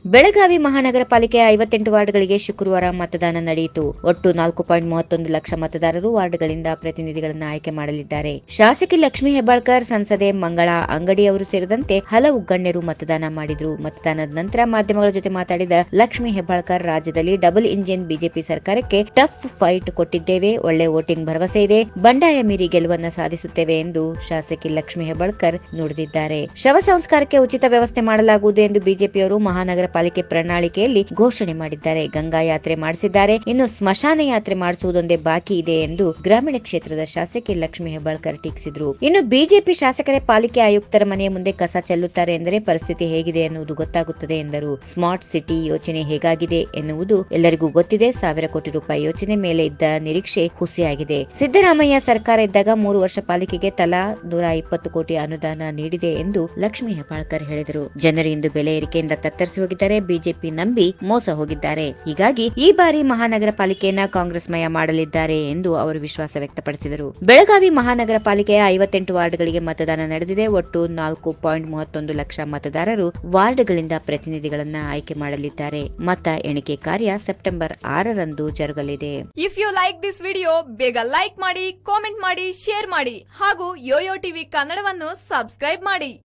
ಬೆಳಗಾವಿ ಮಹಾನಗರ ಪಾಲಿಕೆಯ ಐವತ್ತೆಂಟು ವಾರ್ಡ್ಗಳಿಗೆ ಶುಕ್ರವಾರ ಮತದಾನ ನಡೆಯಿತು ಒಟ್ಟು ನಾಲ್ಕು ಪಾಯಿಂಟ್ ಮೂವತ್ತೊಂದು ಲಕ್ಷ ಮತದಾರರು ವಾರ್ಡ್ಗಳಿಂದ ಪ್ರತಿನಿಧಿಗಳನ್ನು ಆಯ್ಕೆ ಮಾಡಲಿದ್ದಾರೆ ಶಾಸಕಿ ಲಕ್ಷ್ಮೀ ಹೆಬ್ಬಾಳ್ಕರ್ ಸಂಸದೆ ಮಂಗಳಾ ಅಂಗಡಿ ಅವರು ಸೇರಿದಂತೆ ಹಲವು ಗಣ್ಯರು ಮತದಾನ ಮಾಡಿದ್ರು ಮತದಾನದ ನಂತರ ಮಾಧ್ಯಮಗಳ ಜೊತೆ ಮಾತಾಡಿದ ಲಕ್ಷ್ಮೀ ಹೆಬ್ಬಾಳ್ಕರ್ ರಾಜ್ಯದಲ್ಲಿ ಡಬಲ್ ಇಂಜಿನ್ ಬಿಜೆಪಿ ಸರ್ಕಾರಕ್ಕೆ ಟಫ್ ಫೈಟ್ ಕೊಟ್ಟಿದ್ದೇವೆ ಒಳ್ಳೆ ವೋಟಿಂಗ್ ಭರವಸೆ ಇದೆ ಬಂಡಾಯ ಮೀರಿ ಗೆಲುವನ್ನ ಸಾಧಿಸುತ್ತೇವೆ ಎಂದು ಶಾಸಕಿ ಲಕ್ಷ್ಮೀ ಹೆಬ್ಬಾಳ್ಕರ್ ನುಡಿದಿದ್ದಾರೆ ಶವ ಸಂಸ್ಕಾರಕ್ಕೆ ಉಚಿತ ವ್ಯವಸ್ಥೆ ಮಾಡಲಾಗುವುದು ಎಂದು ಬಿಜೆಪಿಯವರು ಮಹಾನಗರ ಪಾಲಿಕೆ ಪ್ರಣಾಳಿಕೆಯಲ್ಲಿ ಘೋಷಣೆ ಮಾಡಿದ್ದಾರೆ ಗಂಗಾ ಯಾತ್ರೆ ಮಾಡಿಸಿದ್ದಾರೆ ಇನ್ನು ಸ್ಮಶಾನ ಯಾತ್ರೆ ಮಾಡಿಸುವುದೊಂದೇ ಬಾಕಿ ಇದೆ ಎಂದು ಗ್ರಾಮೀಣ ಕ್ಷೇತ್ರದ ಶಾಸಕಿ ಲಕ್ಷ್ಮೀ ಹೆಬ್ಬಾಳ್ಕರ್ ಟೀಕಿಸಿದ್ರು ಇನ್ನು ಬಿಜೆಪಿ ಶಾಸಕರೇ ಪಾಲಿಕೆ ಆಯುಕ್ತರ ಮನೆಯ ಮುಂದೆ ಕಸ ಚೆಲ್ಲುತ್ತಾರೆ ಎಂದರೆ ಪರಿಸ್ಥಿತಿ ಹೇಗಿದೆ ಎನ್ನುವುದು ಗೊತ್ತಾಗುತ್ತದೆ ಎಂದರು ಸ್ಮಾರ್ಟ್ ಸಿಟಿ ಯೋಜನೆ ಹೇಗಾಗಿದೆ ಎನ್ನುವುದು ಎಲ್ಲರಿಗೂ ಗೊತ್ತಿದೆ ಸಾವಿರ ಕೋಟಿ ರೂಪಾಯಿ ಯೋಜನೆ ಮೇಲೆ ಇದ್ದ ನಿರೀಕ್ಷೆ ಹುಸಿಯಾಗಿದೆ ಸಿದ್ದರಾಮಯ್ಯ ಸರ್ಕಾರ ಇದ್ದಾಗ ಮೂರು ವರ್ಷ ಪಾಲಿಕೆಗೆ ತಲಾ ನೂರ ಇಪ್ಪತ್ತು ಕೋಟಿ ಅನುದಾನ ನೀಡಿದೆ ಎಂದು ಲಕ್ಷ್ಮೀ ಹೆಬ್ಬಾಳ್ಕರ್ ಹೇಳಿದರು ಜನರು ಇಂದು ಬೆಲೆ ಏರಿಕೆಯಿಂದ ತತ್ತರಿಸಿ ಹೋಗಿದ್ದಾರೆ ಬಿಜೆಪಿ ನಂಬಿ ಮೋಸ ಹೋಗಿದ್ದಾರೆ ಹೀಗಾಗಿ ಈ ಬಾರಿ ಮಹಾನಗರ ಪಾಲಿಕೆಯನ್ನ ಕಾಂಗ್ರೆಸ್ ಮಯ ಮಾಡಲಿದ್ದಾರೆ ಎಂದು ಅವರು ವಿಶ್ವಾಸ ವ್ಯಕ್ತಪಡಿಸಿದರು ಬೆಳಗಾವಿ ಮಹಾನಗರ ಪಾಲಿಕೆಯ ಐವತ್ತೆಂಟು ವಾರ್ಡ್ಗಳಿಗೆ ಮತದಾನ ನಡೆದಿದೆ ಒಟ್ಟು ನಾಲ್ಕು ಪಾಯಿಂಟ್ ಮೂವತ್ತೊಂದು ಲಕ್ಷ ಮತದಾರರು ವಾರ್ಡ್ಗಳಿಂದ ಪ್ರತಿನಿಧಿಗಳನ್ನ ಆಯ್ಕೆ ಮಾಡಲಿದ್ದಾರೆ ಮತ ಎಣಿಕೆ ಕಾರ್ಯ ಸೆಪ್ಟೆಂಬರ್ ಆರರಂದು ಜರುಗಲಿದೆ if you like this video ಬೇಗ ಲೈಕ್ ಮಾಡಿ ಕಾಮೆಂಟ್ ಮಾಡಿ ಶೇರ್ ಮಾಡಿ ಹಾಗೂ ಯೋಯೋ ಟಿವಿ ಕನ್ನಡವನ್ನು ಸಬ್ಸ್ಕ್ರೈಬ್ ಮಾಡಿ